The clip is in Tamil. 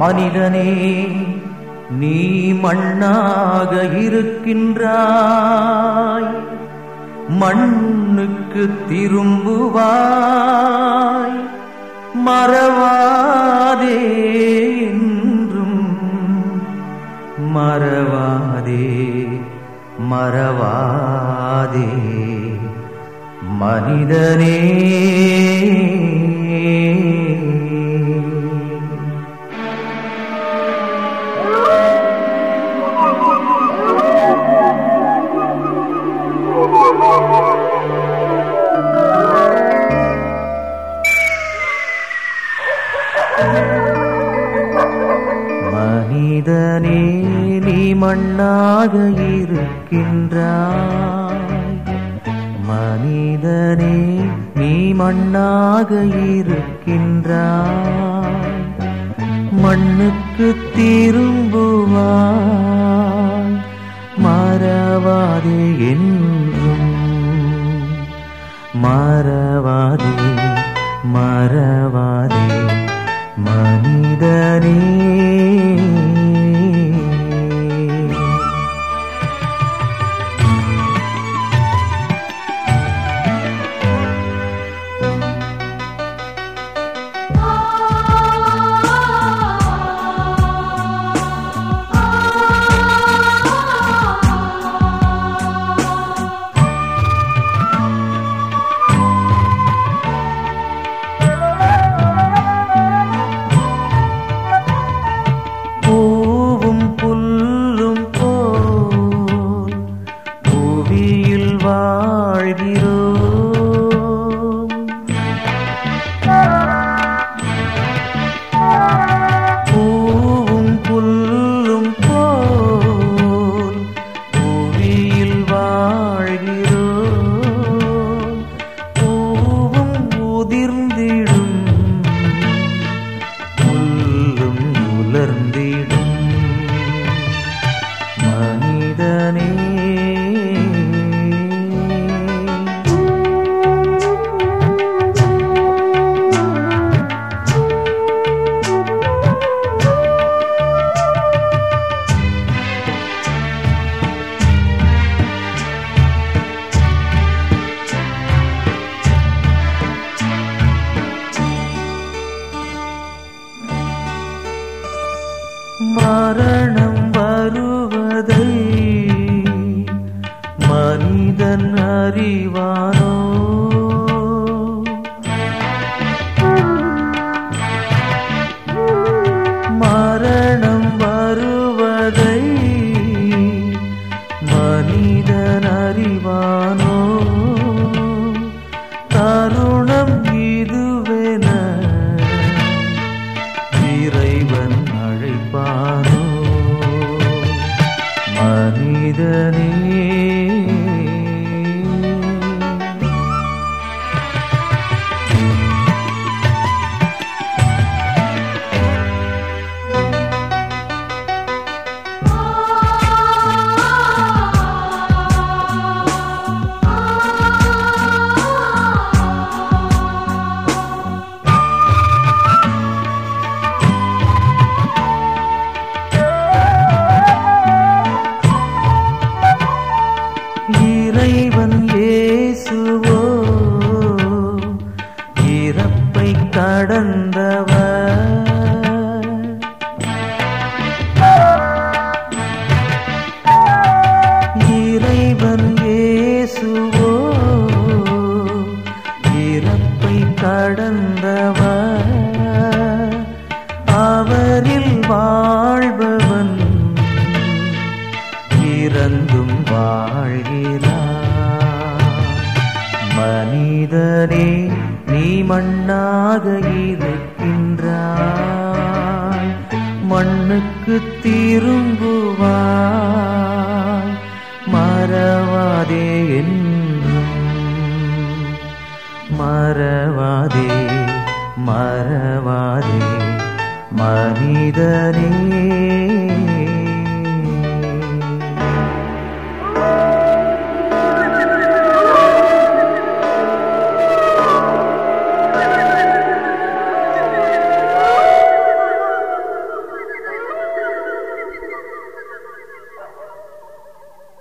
மனிதனே நீ மண்ணாக இருக்கின்றாய் மண்ணுக்கு திரும்புவாய் மறவாதே என்றும் மறவாதே மறவாதே மனிதனே மனிதனே நீ மண்ணாக இருக்கின்றாய் மனிதனே நீ மண்ணாக இருக்கின்றாய் மண்ணுக்கு திரும்புவாய் மறவாதே என்றும் மறவாதே மறவாதே மனிதனே பூவும் புல்லும் போல் புவியில் வாழ்கிறோம் பூவும் புல்லும் போல் புவியில் வாழ்கிறோம் பூவும் உதிர்ந்திடும் புல்லும் உலர்ந்திடும் மனிதனே மரணம் வருவதை மனிதன் அறிவானோ மரணம் வருவதை மனிதன் அறிவானோ தருணம் இதுவென இறைவன் அழைப்பானோ மனிதனே இறைவன் இயேசுவோ இறப்பை கடந்தவர் இறைவன் இயேசுவோ இறப்பை கடந்தவர் அவரில் வாழ்பவன் இறந்தும் வாழ்கிறார் மனிதனே நீ மண்ணாக இருக்கின்றாய் மண்ணுக்கு திரும்புவாய் மறவாதே என்றும் மறவாதே மறவாதே மனிதனே